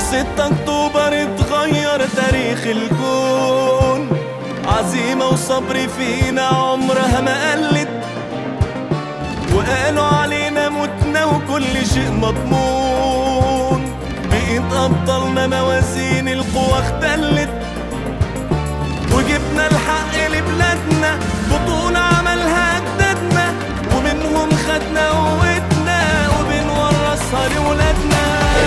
ستة اكتوبر اتغير تاريخ الكون عزيمة وصبر فينا عمرها ما قلت وقالوا علينا متنا وكل شيء مضمون بقيت أبطالنا موازين القوى اختلت وجبنا الحق لبلادنا بطولة عملها أجدادنا ومنهم خدنا قوتنا وبنورثها لولادنا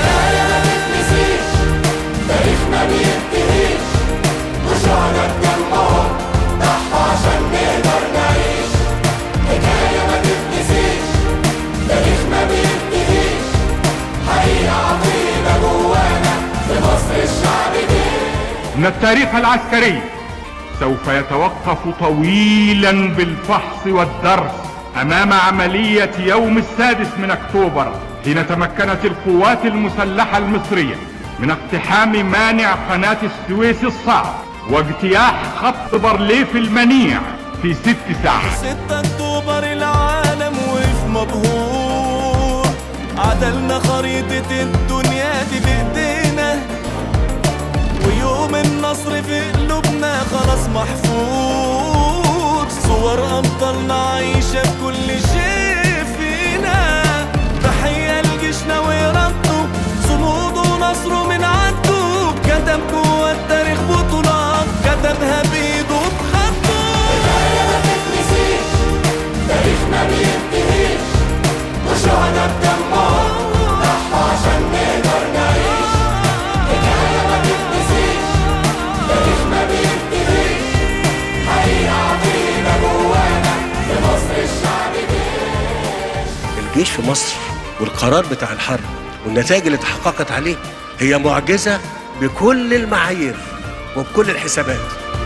تاريخ ما بينتهيش وشهداء دمهم ضحوا عشان نقدر نعيش حكاية ما تتنسيش تاريخ ما بينتهيش حقيقة عظيمة جوانا في مصر الشعب جه إن التاريخ العسكري سوف يتوقف طويلا بالفحص والدرس أمام عملية يوم السادس من أكتوبر حين تمكنت القوات المسلحة المصرية من اقتحام مانع قناة السويس الصعب واجتياح خط بارليف المنيع في ست ساعات ستة اكتوبر العالم وقف مبهور عدلنا خريطة الدنيا دي بايدينا ويوم النصر في قلوبنا خلاص محفور صور ابطالنا عايشة في كل شيء فينا تحية لجيشنا وإرادته صموده ونصره من عنده كتب جوه التاريخ بطولات كتبها بإيده بخطه حكاية ما تتنسيش تاريخ ما بينتهيش وشهداء دمهم ضحوا عشان نقدر نعيش حكاية ما تتنسيش تاريخ ما بينتهيش حقيقة عظيمة جوانا في مصر الشعب جه الجيش في مصر والقرار بتاع الحرب والنتائج اللي تحققت عليه هي معجزة بكل المعايير وبكل الحسابات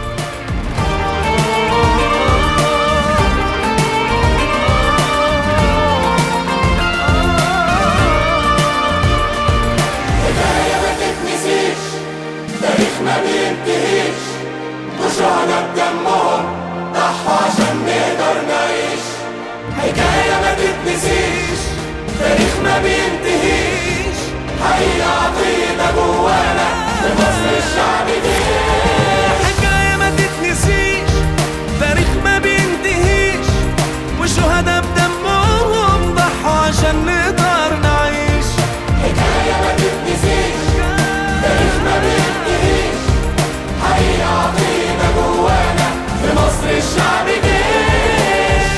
حكاية ما تتنسيش تاريخ ما بينتهيش وشهداء دمهم ضحوا عشان نقدر نعيش حكاية ما تتنسيش تاريخ ما بينتهيش حقيقة عظيمة جوانا في مصر الشعب جه حكاية ما تتنسيش تاريخ ما بينتهيش وشهداء بدمهم ضحوا عشان نقدر نعيش حكاية ما تتنسيش تاريخ ما بينتهيش حقيقة عظيمة جوانا في مصر الشعب جيش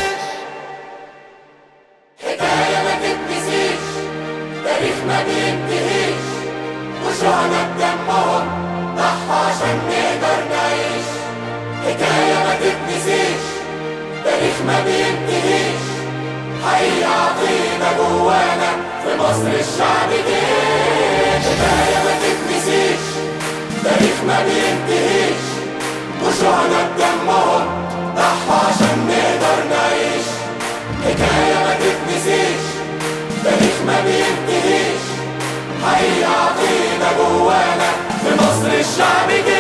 حكاية ما تتنسيش تاريخ ما بينتهيش وشهداء بدمهم ضحوا عشان نقدر نعيش حكاية ما تتنسيش تاريخ ما بينتهيش حقيقة عظيمة جوانا في مصر الشعب جيش حكاية ما تتنسيش تاريخ ما بينتهيش وشهداء دمهم ضحوا عشان نقدر نعيش حكاية ما تتنسيش تاريخ ما بينتهيش حقيقة عظيمة جوانا في مصر الشعب جيش